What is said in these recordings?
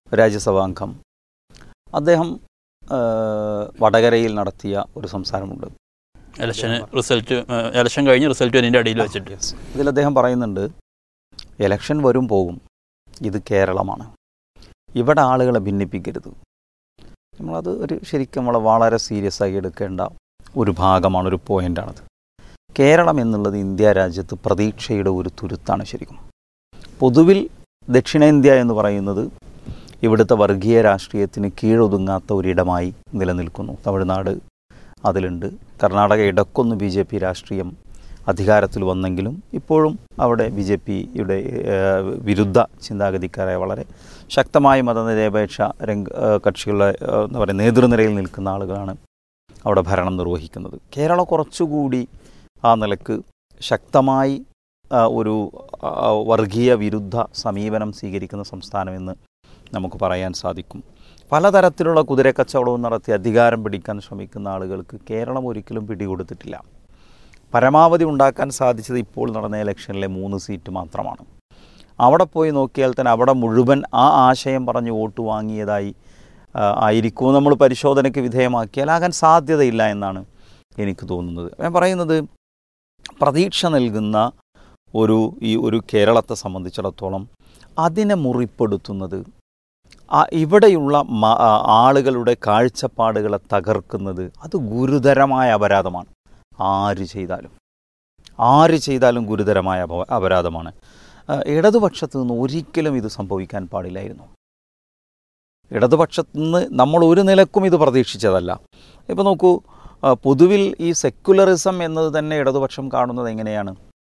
രാജ്യസഭാംഗം അദ്ദേഹം ആ, വടകരയിൽ നടത്തിയ ഒരു സംസാരമുണ്ട് ഇലക്ഷന് റിസൾട്ട് ഇലക്ഷൻ കഴിഞ്ഞ് റിസൾട്ട് അതിൻ്റെ അടിയിൽ വെച്ചിട്ട് ഇതിൽ അദ്ദേഹം പറയുന്നുണ്ട് ഇലക്ഷൻ വരും പോകും ഇത് കേരളമാണ് ഇവിടെ ആളുകളെ ഭിന്നിപ്പിക്കരുത് നമ്മളത് ഒരു ശരിക്കും നമ്മൾ വളരെ സീരിയസ് ആയി എടുക്കേണ്ട ഒരു ഭാഗമാണ് ഒരു പോയിൻ്റാണത് കേരളം എന്നുള്ളത് ഇന്ത്യ രാജ്യത്ത് പ്രതീക്ഷയുടെ ഒരു തുരുത്താണ് ശരിക്കും പൊതുവിൽ ദക്ഷിണേന്ത്യ എന്ന് പറയുന്നത് ഇവിടുത്തെ വർഗീയ രാഷ്ട്രീയത്തിന് കീഴൊതുങ്ങാത്ത ഒരിടമായി നിലനിൽക്കുന്നു തമിഴ്നാട് അതിലുണ്ട് കർണാടക ഇടക്കൊന്ന് ബി ജെ പി രാഷ്ട്രീയം അധികാരത്തിൽ വന്നെങ്കിലും ഇപ്പോഴും അവിടെ ബി ജെ പിയുടെ വിരുദ്ധ ചിന്താഗതിക്കാരായ വളരെ ശക്തമായ മതനിരപേക്ഷ രംഗ ഏഹ് കക്ഷികളുടെ ഏഹ് എന്താ പറയുക നേതൃനിരയിൽ നിൽക്കുന്ന ആളുകളാണ് അവിടെ ഭരണം നിർവഹിക്കുന്നത് കേരളം കുറച്ചുകൂടി ആ നിലക്ക് ശക്തമായി ആ, ഒരു ആ, വർഗീയ വിരുദ്ധ സമീപനം സ്വീകരിക്കുന്ന സംസ്ഥാനമെന്ന് നമുക്ക് പറയാൻ സാധിക്കും പലതരത്തിലുള്ള കുതിരക്കച്ചവടവും നടത്തി അധികാരം പിടിക്കാൻ ശ്രമിക്കുന്ന ആളുകൾക്ക് കേരളം ഒരിക്കലും പിടികൊടുത്തിട്ടില്ല പരമാവധി ഉണ്ടാക്കാൻ സാധിച്ചത് ഇപ്പോൾ നടന്ന ഇലക്ഷനിലെ മൂന്ന് സീറ്റ് മാത്രമാണ് അവിടെ പോയി നോക്കിയാൽ തന്നെ അവിടെ മുഴുവൻ ആ ആശയം പറഞ്ഞ് വോട്ട് വാങ്ങിയതായി ആ, ആയിരിക്കും നമ്മൾ പരിശോധനയ്ക്ക് വിധേയമാക്കിയാൽ ആകാൻ സാധ്യതയില്ല എന്നാണ് എനിക്ക് തോന്നുന്നത് ഞാൻ പറയുന്നത് പ്രതീക്ഷ നൽകുന്ന ഒരു ഈ ഒരു കേരളത്തെ സംബന്ധിച്ചിടത്തോളം അതിനെ മുറിപ്പെടുത്തുന്നത് ആ ഇവിടെയുള്ള മ- ആ, ആളുകളുടെ കാഴ്ചപ്പാടുകളെ തകർക്കുന്നത് അത് ഗുരുതരമായ അപരാധമാണ് ആര് ചെയ്താലും ആര് ചെയ്താലും ഗുരുതരമായ അപ- അപരാധമാണ് ആ, ഇടതുപക്ഷത്ത് നിന്ന് ഒരിക്കലും ഇത് സംഭവിക്കാൻ പാടില്ലായിരുന്നു ഇടതുപക്ഷത്ത് നിന്ന് നമ്മൾ ഒരു നിലക്കും ഇത് പ്രതീക്ഷിച്ചതല്ല ഇപ്പോൾ നോക്കൂ ആ, പൊതുവിൽ ഈ സെക്യുലറിസം എന്നത് തന്നെ ഇടതുപക്ഷം കാണുന്നത് എങ്ങനെയാണ്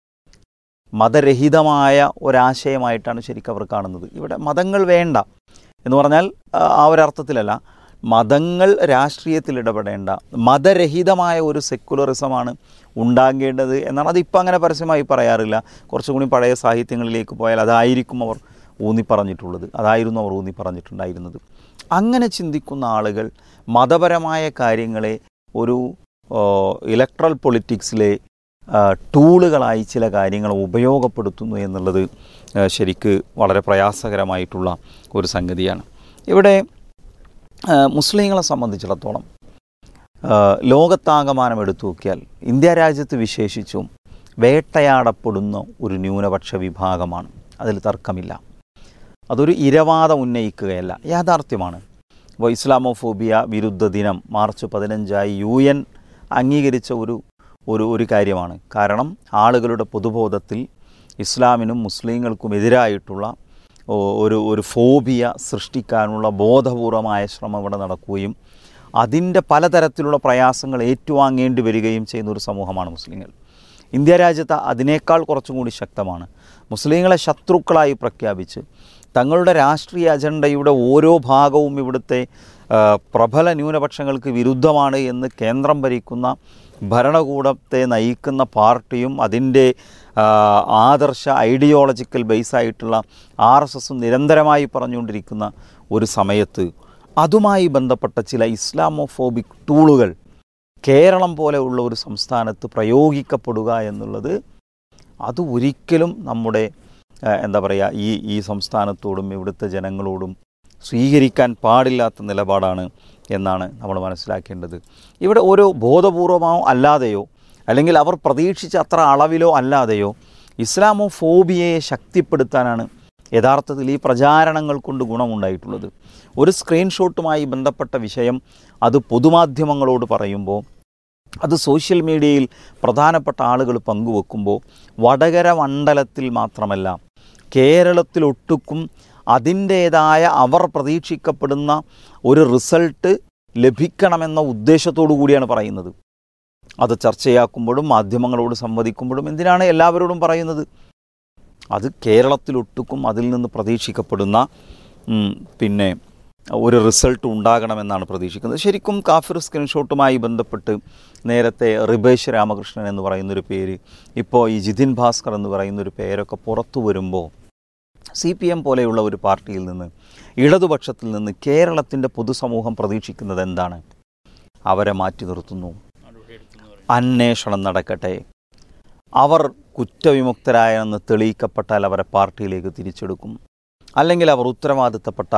മതരഹിതമായ ഒരാശയമായിട്ടാണ് ശരിക്കും അവർ കാണുന്നത് ഇവിടെ മതങ്ങൾ വേണ്ട എന്ന് പറഞ്ഞാൽ ആ, ആ ഒരർത്ഥത്തിലല്ല മതങ്ങൾ രാഷ്ട്രീയത്തിൽ ഇടപെടേണ്ട മതരഹിതമായ ഒരു സെക്കുലറിസമാണ് ഉണ്ടാകേണ്ടത് എന്നാണ് അതിപ്പോൾ അങ്ങനെ പരസ്യമായി പറയാറില്ല കുറച്ചും കൂടി പഴയ സാഹിത്യങ്ങളിലേക്ക് പോയാൽ അതായിരിക്കും അവർ ഊന്നി പറഞ്ഞിട്ടുള്ളത് അതായിരുന്നു അവർ ഊന്നി പറഞ്ഞിട്ടുണ്ടായിരുന്നത് അങ്ങനെ ചിന്തിക്കുന്ന ആളുകൾ മതപരമായ കാര്യങ്ങളെ ഒരു ഇലക്ട്രൽ പൊളിറ്റിക്സിലെ ആ, ടൂളുകളായി ചില കാര്യങ്ങൾ ഉപയോഗപ്പെടുത്തുന്നു എന്നുള്ളത് ആ, ശരിക്ക് വളരെ പ്രയാസകരമായിട്ടുള്ള ഒരു സംഗതിയാണ് ഇവിടെ ആ, മുസ്ലിങ്ങളെ സംബന്ധിച്ചിടത്തോളം ആ, ലോകത്താകമാനം എടുത്തു നോക്കിയാൽ ഇന്ത്യ രാജ്യത്ത് വിശേഷിച്ചും വേട്ടയാടപ്പെടുന്ന ഒരു ന്യൂനപക്ഷ വിഭാഗമാണ് അതിൽ തർക്കമില്ല അതൊരു ഇരവാദം ഉന്നയിക്കുകയല്ല യാഥാർത്ഥ്യമാണ് ഇപ്പോൾ ഇസ്ലാമോഫോബിയ വിരുദ്ധ ദിനം മാർച്ച് പതിനഞ്ചായി യു എൻ അംഗീകരിച്ച ഒരു ഒരു ഒരു കാര്യമാണ് കാരണം ആളുകളുടെ പൊതുബോധത്തിൽ ഇസ്ലാമിനും മുസ്ലിങ്ങൾക്കും എതിരായിട്ടുള്ള ഒ- ഒരു ഒരു ഫോബിയ സൃഷ്ടിക്കാനുള്ള ബോധപൂർവമായ ശ്രമം ഇവിടെ നടക്കുകയും അതിൻ്റെ പലതരത്തിലുള്ള പ്രയാസങ്ങൾ ഏറ്റുവാങ്ങേണ്ടി വരികയും ചെയ്യുന്ന ഒരു സമൂഹമാണ് മുസ്ലിങ്ങൾ ഇന്ത്യ രാജ്യത്ത് അതിനേക്കാൾ കുറച്ചും കൂടി ശക്തമാണ് മുസ്ലിങ്ങളെ ശത്രുക്കളായി പ്രഖ്യാപിച്ച് തങ്ങളുടെ രാഷ്ട്രീയ അജണ്ടയുടെ ഓരോ ഭാഗവും ഇവിടുത്തെ ആ, പ്രബല ന്യൂനപക്ഷങ്ങൾക്ക് വിരുദ്ധമാണ് എന്ന് കേന്ദ്രം ഭരിക്കുന്ന ഭരണകൂടത്തെ നയിക്കുന്ന പാർട്ടിയും അതിൻ്റെ ആ, ആദർശ ഐഡിയോളജിക്കൽ ബേസായിട്ടുള്ള ആർ എസ് എസും നിരന്തരമായി പറഞ്ഞുകൊണ്ടിരിക്കുന്ന ഒരു സമയത്ത് അതുമായി ബന്ധപ്പെട്ട ചില ഇസ്ലാമോഫോബിക് ടൂളുകൾ കേരളം പോലെയുള്ള ഒരു സംസ്ഥാനത്ത് പ്രയോഗിക്കപ്പെടുക എന്നുള്ളത് അത് ഒരിക്കലും നമ്മുടെ ആ, എന്താ പറയുക ഈ ഈ സംസ്ഥാനത്തോടും ഇവിടുത്തെ ജനങ്ങളോടും സ്വീകരിക്കാൻ പാടില്ലാത്ത നിലപാടാണ് എന്നാണ് നമ്മൾ മനസ്സിലാക്കേണ്ടത് ഇവിടെ ഓരോ ബോധപൂർവമോ അല്ലാതെയോ അല്ലെങ്കിൽ അവർ പ്രതീക്ഷിച്ച അത്ര അളവിലോ അല്ലാതെയോ ഇസ്ലാമോ ഫോബിയയെ ശക്തിപ്പെടുത്താനാണ് യഥാർത്ഥത്തിൽ ഈ പ്രചാരണങ്ങൾ കൊണ്ട് ഗുണമുണ്ടായിട്ടുള്ളത് ഒരു സ്ക്രീൻഷോട്ടുമായി ബന്ധപ്പെട്ട വിഷയം അത് പൊതുമാധ്യമങ്ങളോട് പറയുമ്പോൾ അത് സോഷ്യൽ മീഡിയയിൽ പ്രധാനപ്പെട്ട ആളുകൾ പങ്കുവെക്കുമ്പോൾ വടകര മണ്ഡലത്തിൽ മാത്രമല്ല കേരളത്തിലൊട്ടുക്കും അതിൻ്റേതായ അവർ പ്രതീക്ഷിക്കപ്പെടുന്ന ഒരു റിസൾട്ട് ലഭിക്കണമെന്ന ഉദ്ദേശത്തോടു കൂടിയാണ് പറയുന്നത് അത് ചർച്ചയാക്കുമ്പോഴും മാധ്യമങ്ങളോട് സംവദിക്കുമ്പോഴും എന്തിനാണ് എല്ലാവരോടും പറയുന്നത് അത് കേരളത്തിലൊട്ടുക്കും അതിൽ നിന്ന് പ്രതീക്ഷിക്കപ്പെടുന്ന ഉം, പിന്നെ ഒരു റിസൾട്ട് ഉണ്ടാകണമെന്നാണ് പ്രതീക്ഷിക്കുന്നത് ശരിക്കും കാഫിർ സ്ക്രീൻഷോട്ടുമായി ബന്ധപ്പെട്ട് നേരത്തെ റിബേഷ് രാമകൃഷ്ണൻ എന്ന് പറയുന്നൊരു പേര് ഇപ്പോൾ ഈ ജിതിൻ ഭാസ്കർ എന്ന് പറയുന്നൊരു പേരൊക്കെ പുറത്തു വരുമ്പോൾ സി പി എം പോലെയുള്ള ഒരു പാർട്ടിയിൽ നിന്ന് ഇടതുപക്ഷത്തിൽ നിന്ന് കേരളത്തിൻ്റെ പൊതുസമൂഹം പ്രതീക്ഷിക്കുന്നത് എന്താണ് അവരെ മാറ്റി നിർത്തുന്നു അന്വേഷണം നടക്കട്ടെ അവർ കുറ്റവിമുക്തരായെന്ന് തെളിയിക്കപ്പെട്ടാൽ അവരെ പാർട്ടിയിലേക്ക് തിരിച്ചെടുക്കും അല്ലെങ്കിൽ അവർ ഉത്തരവാദിത്തപ്പെട്ട